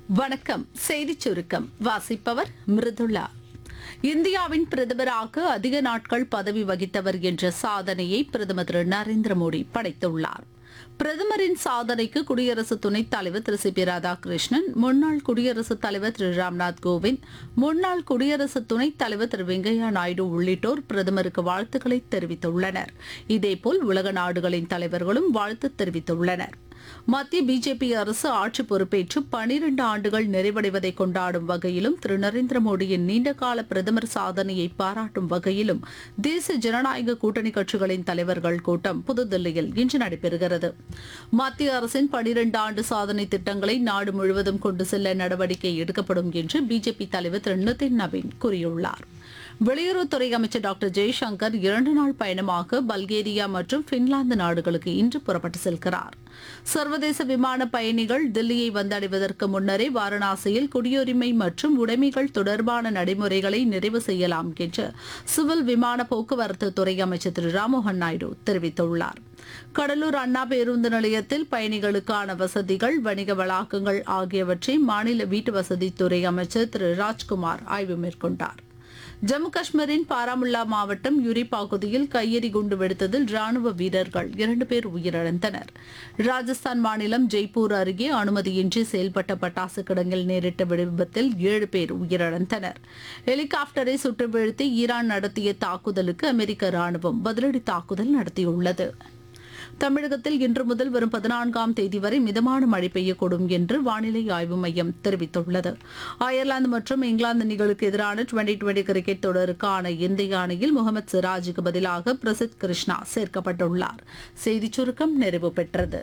வணக்கம் செய்திச் சுருக்கம் வாசிப்பவர் மிருதுளா இந்தியாவின் பிரதமராக அதிக நாட்கள் பதவி வகித்தவர் என்ற சாதனையை பிரதமர் திரு நரேந்திர மோடி படைத்துள்ளார் பிரதமரின் சாதனைக்கு குடியரசு துணைத் தலைவர் திரு சி பி ராதாகிருஷ்ணன் முன்னாள் குடியரசுத் தலைவர் திரு ராம்நாத் கோவிந்த் முன்னாள் குடியரசு துணைத் தலைவர் திரு வெங்கையா நாயுடு உள்ளிட்டோர் பிரதமருக்கு வாழ்த்துக்களை தெரிவித்துள்ளனர் இதேபோல் உலக நாடுகளின் தலைவர்களும் வாழ்த்து தெரிவித்துள்ளனர் மத்திய பிஜேபி அரசு ஆட்சி பொறுப்பேற்று பனிரெண்டு ஆண்டுகள் நிறைவடைவதை கொண்டாடும் வகையிலும் திரு நரேந்திர மோடியின் நீண்டகால பிரதமர் சாதனையை பாராட்டும் வகையிலும் தேசிய ஜனநாயக கூட்டணி கட்சிகளின் தலைவர்கள் கூட்டம் புதுதில்லியில் இன்று நடைபெறுகிறது மத்திய அரசின் பனிரெண்டு ஆண்டு சாதனை திட்டங்களை நாடு முழுவதும் கொண்டு செல்ல நடவடிக்கை எடுக்கப்படும் என்று பிஜேபி தலைவர் திரு நிதின் நவீன் கூறியுள்ளார் வெளியுறவுத்துறை அமைச்சர் டாக்டர் ஜெய்சங்கர் இரண்டு நாள் பயணமாக பல்கேரியா மற்றும் பின்லாந்து நாடுகளுக்கு இன்று புறப்பட்டு செல்கிறார் சர்வதேச விமான பயணிகள் தில்லியை வந்தடைவதற்கு முன்னரே வாரணாசியில் குடியுரிமை மற்றும் உடைமைகள் தொடர்பான நடைமுறைகளை நிறைவு செய்யலாம் என்று சிவில் விமான போக்குவரத்து துறை அமைச்சர் திரு ராம்மோகன் நாயுடு தெரிவித்துள்ளார் கடலூர் அண்ணா பேருந்து நிலையத்தில் பயணிகளுக்கான வசதிகள் வணிக வளாகங்கள் ஆகியவற்றை மாநில வீட்டு வசதித்துறை அமைச்சர் திரு ராஜ்குமார் ஆய்வு மேற்கொண்டார் ஜம்மு காஷ்மீரின் பாராமுல்லா மாவட்டம் யுரி பகுதியில் கையெறி குண்டு வெடித்ததில் ராணுவ வீரர்கள் இரண்டு பேர் உயிரிழந்தனர் ராஜஸ்தான் மாநிலம் ஜெய்ப்பூர் அருகே அனுமதியின்றி செயல்பட்ட பட்டாசு கிடங்கில் நேரிட்ட விபத்தில் ஏழு பேர் உயிரிழந்தனர் ஹெலிகாப்டரை சுட்டு வீழ்த்தி ஈரான் நடத்திய தாக்குதலுக்கு அமெரிக்க ராணுவம் பதிலடி தாக்குதல் நடத்தியுள்ளது தமிழகத்தில் இன்று முதல் வரும் பதினான்காம் தேதி வரை மிதமான மழை பெய்யக்கூடும் என்று வானிலை ஆய்வு மையம் தெரிவித்துள்ளது அயர்லாந்து மற்றும் இங்கிலாந்து அணிகளுக்கு எதிரான டுவெண்டி டுவெண்டி கிரிக்கெட் தொடருக்கான இந்திய அணியில் முகமது சிராஜுக்கு பதிலாக பிரசித் கிருஷ்ணா சேர்க்கப்பட்டுள்ளார் செய்திச் சுருக்கம் நிறைவு பெற்றது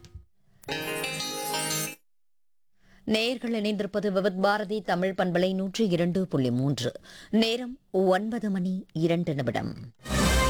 நேயர்கள் இணைந்திருப்பது விவத் பாரதி தமிழ் பண்பலை நூற்றி இரண்டு புள்ளி மூன்று நேரம் ஒன்பது மணி இரண்டு நிமிடம்